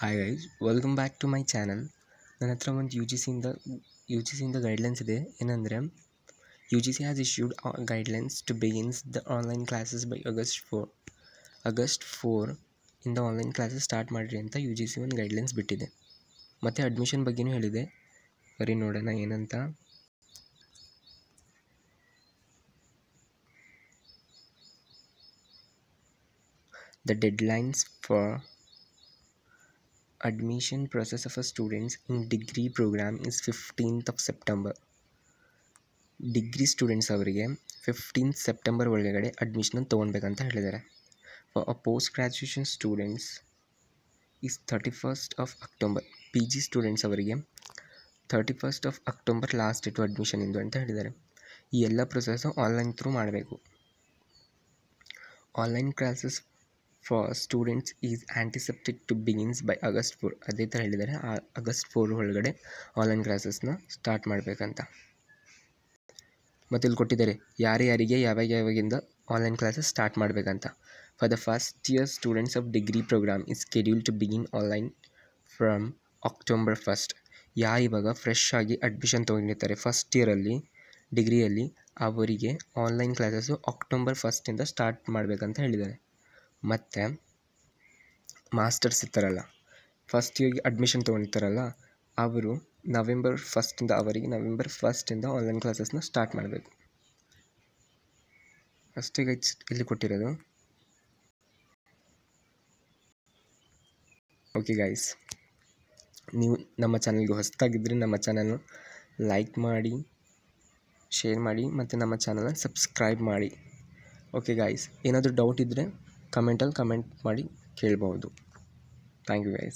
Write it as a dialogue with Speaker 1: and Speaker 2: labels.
Speaker 1: hi guys welcome back to my channel ನನ್ನ ಹತ್ರ ಒಂದು ಯು ಜಿ ಸಿಯಿಂದ ಯು ಜಿ ಸಿಯಿಂದ ಗೈಡ್ಲೈನ್ಸ್ ಇದೆ ಏನಂದರೆ U G C has issued guidelines to begins the online classes by August four August four ಇಂದ online classes start ಮಾಡಿರಿ ಅಂತ ಯು ಜಿ ಸಿ ಒಂದು ಗೈಡ್ಲೈನ್ಸ್ ಬಿಟ್ಟಿದೆ ಮತ್ತು ಅಡ್ಮಿಷನ್ ಬಗ್ಗೆನೂ ಹೇಳಿದೆ ಬರೀ ನೋಡೋಣ ಏನಂತ the deadlines for admission process of a students in degree program is 15th of september degree students ಅವರಿಗೆ ಫಿಫ್ಟೀನ್ತ್ ಸೆಪ್ಟೆಂಬರ್ ಒಳಗಡೆ ಅಡ್ಮಿಷನ್ ತೊಗೊಳ್ಬೇಕಂತ ಹೇಳಿದ್ದಾರೆ for a post graduation students is thirty first of October P G students ಅವರಿಗೆ thirty first of October last date admission ಇಂದು ಅಂತ ಹೇಳಿದ್ದಾರೆ ಈ ಎಲ್ಲ ಪ್ರೊಸೆಸ್ಸು ಆನ್ಲೈನ್ ಥ್ರೂ ಮಾಡಬೇಕು online classes for students is anticipated to begins by August four ಅದೇ ಥರ ಹೇಳಿದ್ದಾರೆ ಆ ಆಗಸ್ಟ್ ಫೋರ್ ಒಳಗಡೆ ಆನ್ಲೈನ್ ಕ್ಲಾಸಸ್ನ ಸ್ಟಾರ್ಟ್ ಮಾಡಬೇಕಂತ ಮತ್ತು ಇಲ್ಲಿ ಕೊಟ್ಟಿದ್ದಾರೆ ಯಾರ್ಯಾರಿಗೆ ಯಾವಾಗ ಯಾವಾಗಿಂದ ಆನ್ಲೈನ್ ಕ್ಲಾಸಸ್ ಸ್ಟಾರ್ಟ್ ಮಾಡಬೇಕಂತ for the first year students of degree program is schedule to begin online from October first ಯಾರು ಇವಾಗ ಫ್ರೆಶ್ ಆಗಿ ಅಡ್ಮಿಷನ್ ತೊಗೊಂಡಿರ್ತಾರೆ ಫಸ್ಟ್ ಇಯರಲ್ಲಿ ಡಿಗ್ರಿಯಲ್ಲಿ ಅವರಿಗೆ ಆನ್ಲೈನ್ ಕ್ಲಾಸಸ್ಸು ಅಕ್ಟೋಬರ್ ಫಸ್ಟಿಂದ ಸ್ಟಾರ್ಟ್ ಮಾಡಬೇಕಂತ ಹೇಳಿದ್ದಾರೆ ಮತ್ತು ಮಾಸ್ಟರ್ಸ್ ಇರ್ತಾರಲ್ಲ ಫಸ್ಟ್ ಇಯರ್ಗೆ ಅಡ್ಮಿಷನ್ ತೊಗೊಂಡಿರ್ತಾರಲ್ಲ ಅವರು ನವೆಂಬರ್ ಫಸ್ಟಿಂದ ಅವರಿಗೆ ನವೆಂಬರ್ ಫಸ್ಟಿಂದ ಆನ್ಲೈನ್ ಕ್ಲಾಸಸ್ನ ಸ್ಟಾರ್ಟ್ ಮಾಡಬೇಕು ಅಷ್ಟೇ ಗೈಸ್ ಇಲ್ಲಿ ಕೊಟ್ಟಿರೋದು ಓಕೆ ಗೈಸ್ ನೀವು ನಮ್ಮ ಚಾನಲ್ಗೆ ಹೊಸದಾಗಿದ್ದರೆ ನಮ್ಮ ಚಾನಲ್ನ ಲೈಕ್ ಮಾಡಿ ಶೇರ್ ಮಾಡಿ ಮತ್ತು ನಮ್ಮ ಚಾನಲ್ನ ಸಬ್ಸ್ಕ್ರೈಬ್ ಮಾಡಿ ಓಕೆ ಗಾಯ್ಸ್ ಏನಾದರೂ ಡೌಟ್ ಇದ್ದರೆ ಕಮೆಂಟಲ್ಲಿ ಕಮೆಂಟ್ ಮಾಡಿ ಕೇಳ್ಬೋದು ಥ್ಯಾಂಕ್ ಯು ಗೈಸ್